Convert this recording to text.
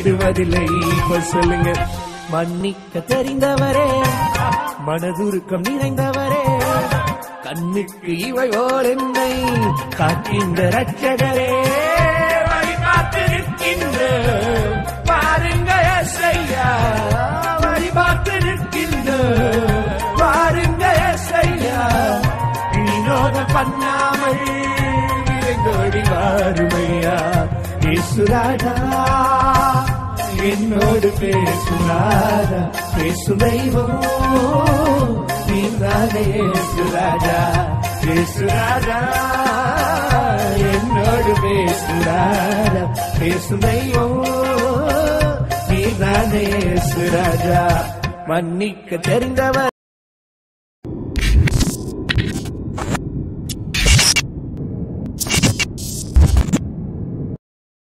விடுவதில்லை இப்ப சொல்லுங்க மன்னிக்க தெரிந்தவரே மனதுருக்கம் நிறைந்தவரே கண்ணுக்கு இவை போல் என்னை காக்கின்ற ரட்சகரே வழி பார்த்து நிற்கின்ற பாருங்க எஸ்ஐயா வழி பார்த்து நிற்கின்ற பாருங்க எஸ்ஐயா வினோதம் பண்ணாமல் விரைந்தோடி வாருமையா பேசுராஜா என்னோடு பேசுராஜா பேசு தெய்வம் நீதானே பேசுராஜா பேசுராஜா என்னோடு பேசுராஜா பேசு தெய்வம் நீதானே பேசுராஜா மன்னிக்க தெரிந்தவர்